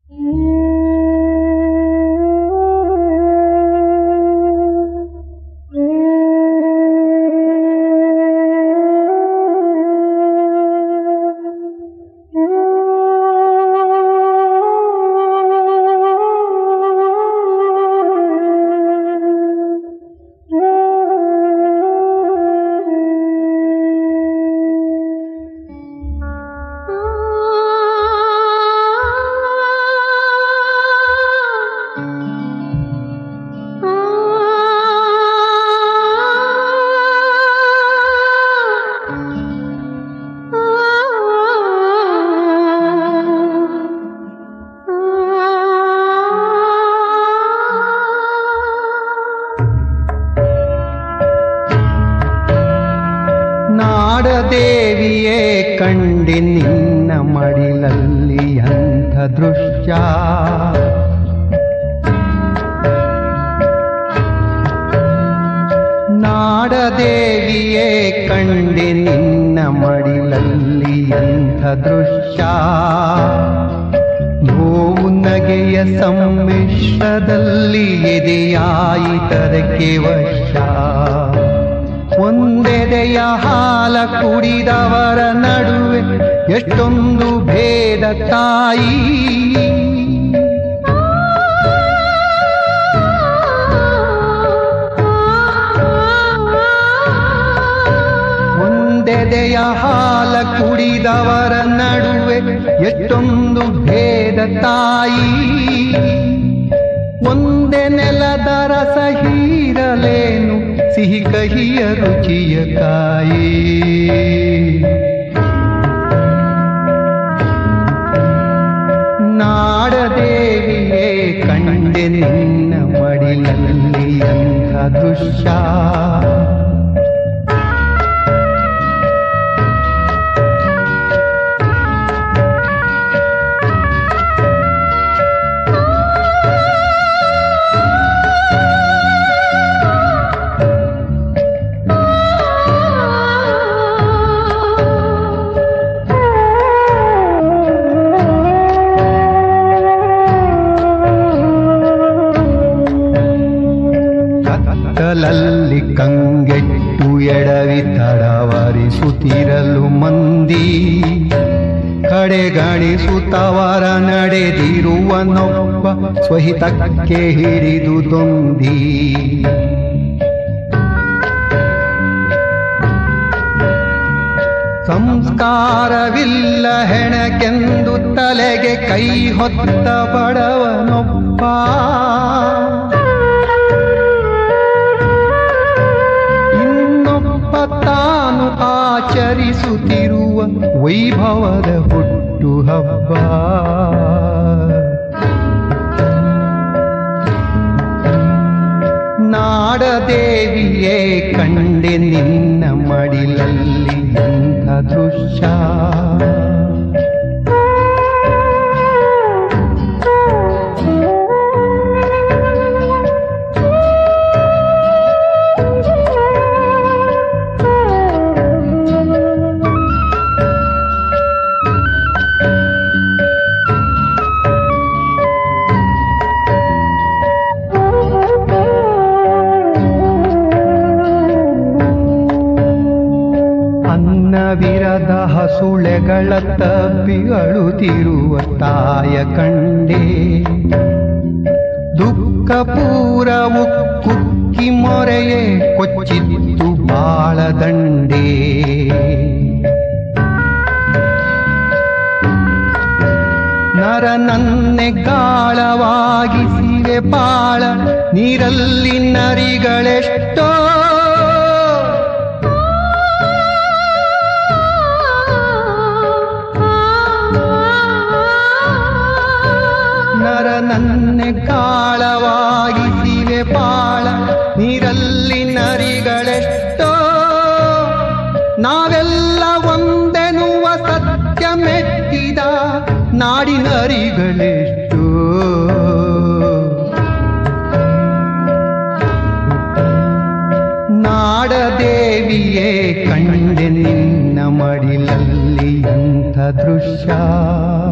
ನಾಡದೇವಿಯೇ ಕಂಡಿ ನಿನ್ನ ಮಡಿಲಲ್ಲಿ ಅಂಥ ದೃಶ್ಯ ನಾಡದೇವಿಯೇ ಕಂಡಿ ನಿನ್ನ ಮಡಿಲಲ್ಲಿ ಅಂಥ ದೃಶ್ಯ ನೋವು ನಗೆಯ ಸಮ್ಮಿಶ್ರದಲ್ಲಿ ಎದೆಯಾಯಿತದಕ್ಕೆ ವಶ ಒಂದೆದೆಯ ಹಾಲ ಕುಡಿದವರ ನಡುವೆ ಎಷ್ಟೊಂದು ಭೇದ ತಾಯಿ ಒಂದೆದೆಯ ಹಾಲ ಕುಡಿದವರ ನಡುವೆ ಎಷ್ಟೊಂದು ಭೇದ ತಾಯಿ ಒಂದೇ ನೆಲದ ರಸ ಹೀರಲೇನು ಸಿಹಿ ಕಹಿಯ ರುಚಿಯ ಕಾಯಿ ನಾಡದೇವಿಯೇ ಕಂಡೆ ನಿನ್ನ ಮಡಿಲಲ್ಲಿ ಅಂಥ ದೃಶ್ಯ ಕತ್ತಲಲ್ಲಿ ಕಂಗೆಟ್ಟು ಎಡವಿ ತಡವರಿಸುತ್ತಿರಲು ಮಂದಿ ಕಡೆಗಣಿಸುತ್ತವರ ನಡೆದಿರುವನೊಬ್ಬ ಸ್ವಹಿತಕ್ಕೆ ಹಿಡಿದು ದೊಂದಿ ಸಂಸ್ಕಾರವಿಲ್ಲ ಹೆಣಕೆಂದು ತಲೆಗೆ ಕೈ ಹೊತ್ತ ಬಡವನೊಬ್ಬ ಇನ್ನೊಬ್ಬ ತಾನು ಆಚರಿಸುತ್ತಿರುವ ವೈಭವದ ಹುಟ್ಟು ಹಬ್ಬ ನಾಡದೇವಿಯೇ ಕಂಡೆ ನಿನ್ನ ಮಡಿಲಲ್ಲಿ ಎಂಥ ದೃಶ್ಯ ಅನ್ನವಿರದ ಹಸುಳೆಗಳ ತಪ್ಪಿ ಅಳುತ್ತಿರುವ ತಾಯ ಕಂಡೆ ದುಃಖ ಪೂರವು ಕುಕ್ಕಿ ಮೊರೆಯೇ ಕೊಚ್ಚಿತ್ತು ಬಾಳದಂಡೆ ನರನನ್ನೆ ಗಾಳವಾಗಿಸಿವೆ ಬಾಳ ನೀರಲ್ಲಿ ನರಿಗಳೆಷ್ಟೋ ನರನನ್ನೆ ಕಾಳವಾಗಿಸಿವೆ ಬಾಳ ನೀರಲ್ಲಿ ನರಿಗಳೆಷ್ಟೋ ನಾವೆಲ್ಲ ಒಂದೆನ್ನುವ ಸತ್ಯ ಮೆಟ್ಟಿದ ನಾಡಿನರಿಗಳೆಷ್ಟೋ ನಾಡದೇವಿಯೇ ಕಂಡೆ ನಿನ್ನ ಮಡಿಲಲ್ಲಿ ಅಂಥ ದೃಶ್ಯ